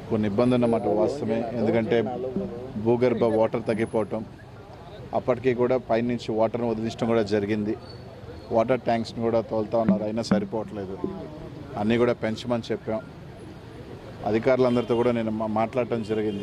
కొన్ని ఇబ్బంది ఉన్నమాట వాస్తవమే ఎందుకంటే భూగర్భ వాటర్ తగ్గిపోవటం అప్పటికి కూడా పైనుంచి వాటర్ని వదిలించడం కూడా జరిగింది వాటర్ ట్యాంక్స్ని కూడా తోలుతా ఉన్నారు అయినా సరిపోవట్లేదు అన్నీ కూడా పెంచమని చెప్పాం అధికారులందరితో కూడా నేను మా- మాట్లాడటం జరిగింది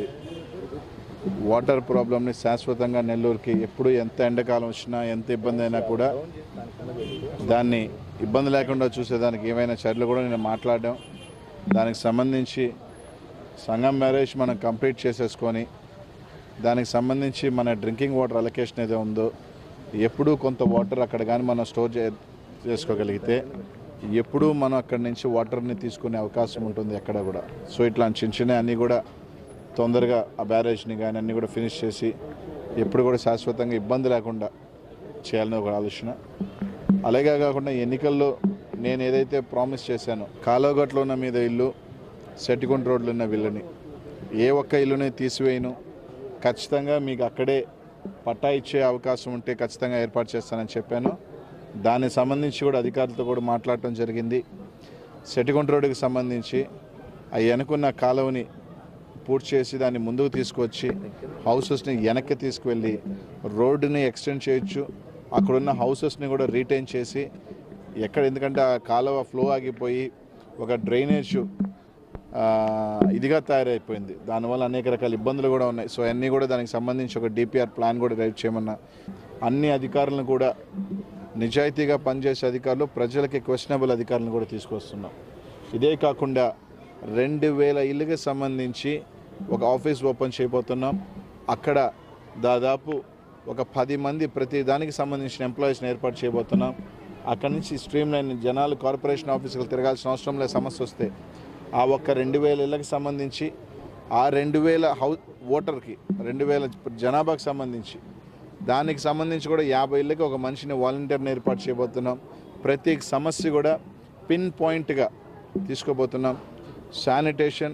వాటర్ ప్రాబ్లమ్ని శాశ్వతంగా నెల్లూరుకి ఎప్పుడు ఎంత ఎండాకాలం వచ్చినా ఎంత ఇబ్బంది అయినా కూడా దాన్ని ఇబ్బంది లేకుండా చూసేదానికి ఏమైనా చర్యలు కూడా నేను మాట్లాడడం దానికి సంబంధించి సంగం మ్యారేజ్ మనం కంప్లీట్ చేసేసుకొని దానికి సంబంధించి మన డ్రింకింగ్ వాటర్ అలొకేషన్ ఏదో ఉందో ఎప్పుడూ కొంత వాటర్ అక్కడ కానీ మనం స్టోర్ చే చేసుకోగలిగితే ఎప్పుడూ మనం అక్కడి నుంచి వాటర్ని తీసుకునే అవకాశం ఉంటుంది ఎక్కడ కూడా సో ఇట్లాంటి చిన్న చిన్న అన్నీ కూడా తొందరగా ఆ బ్యారేజ్ని కానీ అన్నీ కూడా ఫినిష్ చేసి ఎప్పుడు కూడా శాశ్వతంగా ఇబ్బంది లేకుండా చేయాలని ఒక ఆలోచన అలాగే కాకుండా ఎన్నికల్లో నేను ఏదైతే ప్రామిస్ చేశానో కాలోగట్లో ఉన్న మీద ఇల్లు సెట్టికుంట రోడ్లు ఉన్న విల్లుని ఏ ఒక్క ఇల్లుని తీసివేయను ఖచ్చితంగా మీకు అక్కడే పట్టా ఇచ్చే అవకాశం ఉంటే ఖచ్చితంగా ఏర్పాటు చేస్తానని చెప్పాను దానికి సంబంధించి కూడా అధికారులతో కూడా మాట్లాడటం జరిగింది సెటిగుంట రోడ్డుకి సంబంధించి ఆ వెనుకున్న కాలువని పూర్తి చేసి దాన్ని ముందుకు తీసుకొచ్చి హౌసెస్ని వెనక్కి తీసుకువెళ్ళి రోడ్డుని ఎక్స్టెండ్ చేయొచ్చు అక్కడున్న హౌసెస్ని కూడా రీటైన్ చేసి ఎక్కడ ఎందుకంటే ఆ కాలువ ఫ్లో ఆగిపోయి ఒక డ్రైనేజ్ ఆ, ఇదిగా తయారైపోయింది దానివల్ల అనేక రకాల ఇబ్బందులు కూడా ఉన్నాయి సో అన్నీ కూడా దానికి సంబంధించి ఒక డిపిఆర్ ప్లాన్ కూడా రైట్ చేయమన్నా అన్ని అధికారులను కూడా నిజాయితీగా పనిచేసే అధికారులు ప్రజలకి క్వశ్చనబుల్ అధికారులను కూడా తీసుకొస్తున్నాం ఇదే కాకుండా రెండు వేల ఇళ్ళకి సంబంధించి ఒక ఆఫీస్ ఓపెన్ చేయబోతున్నాం అక్కడ దాదాపు ఒక పది మంది ప్రతి దానికి సంబంధించిన ఎంప్లాయీస్ని ఏర్పాటు చేయబోతున్నాం అక్కడి నుంచి స్ట్రీమ్ లైన్ జనాలు కార్పొరేషన్ ఆఫీసులకు తిరగాల్సిన అవసరం లేదు సమస్య వస్తే ఆ ఒక్క రెండు వేల ఇళ్ళకి సంబంధించి ఆ రెండు వేల హౌ ఓటర్కి రెండు వేల జనాభాకి సంబంధించి దానికి సంబంధించి కూడా యాభై ఇళ్ళకి ఒక మనిషిని వాలంటీర్ని ఏర్పాటు చేయబోతున్నాం ప్రతి సమస్య కూడా పిన్ పాయింట్గా తీసుకోబోతున్నాం శానిటేషన్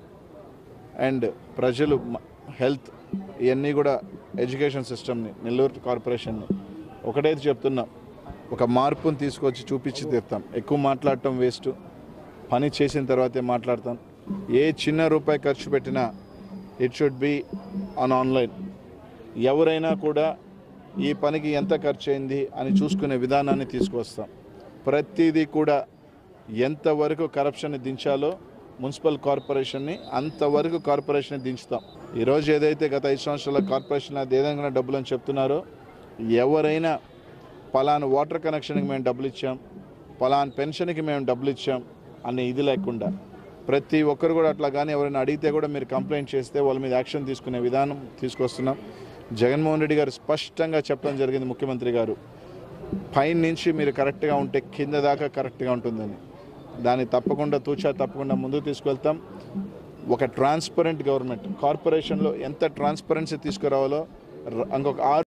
అండ్ ప్రజలు మ- హెల్త్ ఇవన్నీ కూడా ఎడ్యుకేషన్ సిస్టమ్ని నెల్లూరు కార్పొరేషన్ని ఒకటైతే చెప్తున్నాం ఒక మార్పుని తీసుకొచ్చి చూపించి తీరుతాం ఎక్కువ మాట్లాడటం వేస్ట్ పని చేసిన తర్వాతే మాట్లాడతాం ఏ చిన్న రూపాయి ఖర్చు పెట్టినా it should be on online ఎవరైనా కూడా ఈ పనికి ఎంత ఖర్చు అయింది అని చూసుకునే విధానాన్ని తీసుకొస్తాం ప్రతిదీ కూడా ఎంతవరకు కరప్షన్ని దించాలో మున్సిపల్ కార్పొరేషన్ని అంతవరకు కార్పొరేషన్ని దించుతాం ఈరోజు ఏదైతే గత ఐదు సంవత్సరాల కార్పొరేషన్ అది ఏదైనా డబ్బులు అని చెప్తున్నారో ఎవరైనా పలానా వాటర్ కనెక్షన్కి మేము డబ్బులు ఇచ్చాం పలానా పెన్షన్కి మేము డబ్బులు ఇచ్చాం అనే ఇది లేకుండా ప్రతి ఒక్కరు కూడా అట్లా కానీ ఎవరైనా అడిగితే కూడా మీరు కంప్లైంట్ చేస్తే వాళ్ళ మీద యాక్షన్ తీసుకునే విధానం తీసుకొస్తున్నాం జగన్మోహన్ రెడ్డి గారు స్పష్టంగా చెప్పడం జరిగింది ముఖ్యమంత్రి గారు పైన నుంచి మీరు కరెక్ట్గా ఉంటే కింద దాకా కరెక్ట్గా ఉంటుందని దాన్ని తప్పకుండా తూచా తప్పకుండా ముందుకు తీసుకెళ్తాం ఒక ట్రాన్స్పరెంట్ గవర్నమెంట్ కార్పొరేషన్లో ఎంత ట్రాన్స్పరెన్సీ తీసుకురావాలో ర- ఇంకొక ఆరు